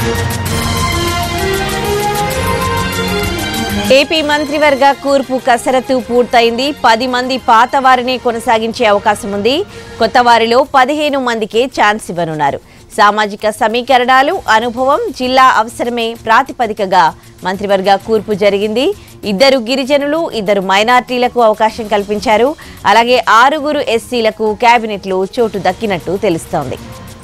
AP మంత్రివర్గ కూర్పు కసరత్తు పూర్తయింది పది మంది పాత వారిని కొనసాగించే అవకాశం ఉంది కొత్త వారిలో పదిహేను మందికే ఛాన్స్ ఇవ్వనున్నారు సామాజిక సమీకరణాలు అనుభవం జిల్లా అవసరమే ప్రాతిపదికగా మంత్రివర్గ కూర్పు జరిగింది ఇద్దరు గిరిజనులు ఇద్దరు మైనార్టీలకు అవకాశం కల్పించారు అలాగే ఆరుగురు ఎస్సీలకు కేబినెట్లో చోటు దక్కినట్టు తెలుస్తోంది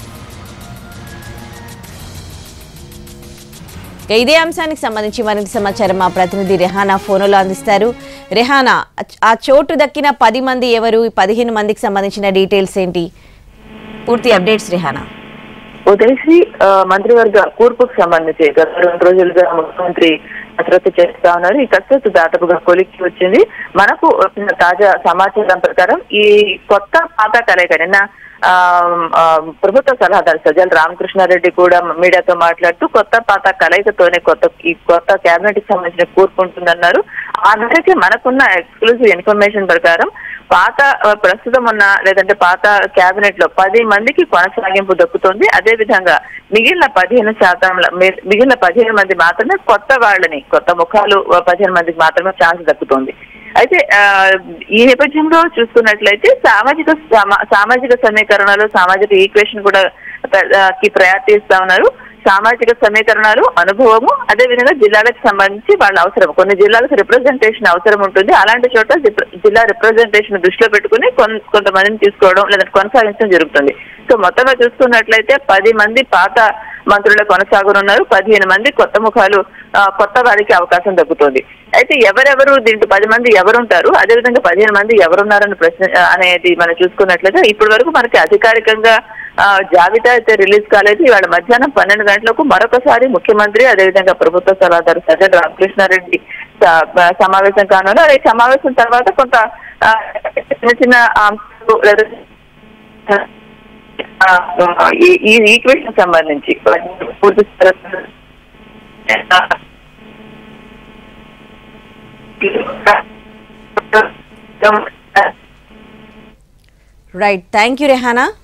ఇక ఇదే అంశానికి సంబంధించి మరింత సమాచారం మా ప్రతినిధి రెహానా ఫోన్లో అందిస్తారు రెహానా ఆ చోటు దక్కిన పది మంది ఎవరు ఈ పదిహేను మందికి సంబంధించిన డీటెయిల్స్ ఏంటి పూర్తి అప్డేట్స్ రెహానా ఉదయశ్రీ ఆ, మంత్రివర్గ కూర్పుకు సంబంధించి గత రెండు రోజులుగా ముఖ్యమంత్రి కసరత్తు చేస్తా ఉన్నారు ఈ కసరత్తు దాదాపుగా కొలిక్కి వచ్చింది మనకు వచ్చిన తాజా సమాచారం ప్రకారం ఈ కొత్త పాత కలయిక నిన్న ఆ, ఆ, ప్రభుత్వ సలహాదారు సజ్జల రామకృష్ణారెడ్డి కూడా మీడియాతో మాట్లాడుతూ కొత్త పాత కలయికతోనే కొత్త ఈ కొత్త కేబినెట్ కి సంబంధించిన కూర్పు ఉంటుందన్నారు ఆ మేరకి మనకున్న ఎక్స్క్లూజివ్ ఇన్ఫర్మేషన్ ప్రకారం పాత ఆ, ప్రస్తుతం ఉన్న లేదంటే పాత కేబినెట్ లో పది మందికి కొనసాగింపు దక్కుతుంది అదే విధంగా మిగిలిన పదిహేను శాతం మిగిలిన పదిహేను మంది మాత్రమే కొత్త వాళ్ళని కొత్త ముఖాలు ఆ, పదిహేను మందికి మాత్రమే ఛాన్స్ దక్కుతుంది అయితే ఆ, ఈ నేపథ్యంలో చూసుకున్నట్లయితే సామాజిక సమా- సామాజిక సమీకరణలు సామాజిక ఈక్వేషన్ కూడా ప్ర- ఆ, కి ప్రయారిటీ ఇస్తా ఉన్నారు సామాజిక సమీకరణాలు అనుభవము అదే విధంగా జిల్లాలకు సంబంధించి వాళ్ళ అవసరం కొన్ని జిల్లాలకు రిప్రజెంటేషన్ అవసరం ఉంటుంది అలాంటి చోట జిప్- జిల్లా రిప్రజెంటేషన్ దృష్టిలో పెట్టుకుని కొన్- కొంతమందిని తీసుకోవడం లేదంటే కొనసాగించడం జరుగుతుంది సో మొత్తంగా చూసుకున్నట్లయితే పది మంది పాత మంత్రులు కొనసాగనున్నారు పదిహేను మంది కొత్త ముఖాలు ఆ, కొత్త వారికి అవకాశం దక్కుతుంది అయితే ఎవరెవరు దీంట్లో పది మంది ఎవరుంటారు అదేవిధంగా పదిహేను మంది ఎవరున్నారని ప్రశ్న ఆ, అనేది మనం చూసుకున్నట్లయితే ఇప్పటి వరకు మనకి అధికారికంగా ఆ, జాబితా అయితే రిలీజ్ కాలేదు ఇవాళ మధ్యాహ్నం పన్నెండు గంటలకు మరొకసారి ముఖ్యమంత్రి అదేవిధంగా ప్రభుత్వ సలహాదారు సజ్జల రామకృష్ణారెడ్డి స- సమావేశం కానున్నారు ఈ సమావేశం తర్వాత కొంత ఆ, చిన్న చిన్న అంశాలు లేదా ఆ, ఈ ఈ ఈక్వేషన్ సంబంధించి పూర్తి రైట్ థ్యాంక్ యూ రెహానా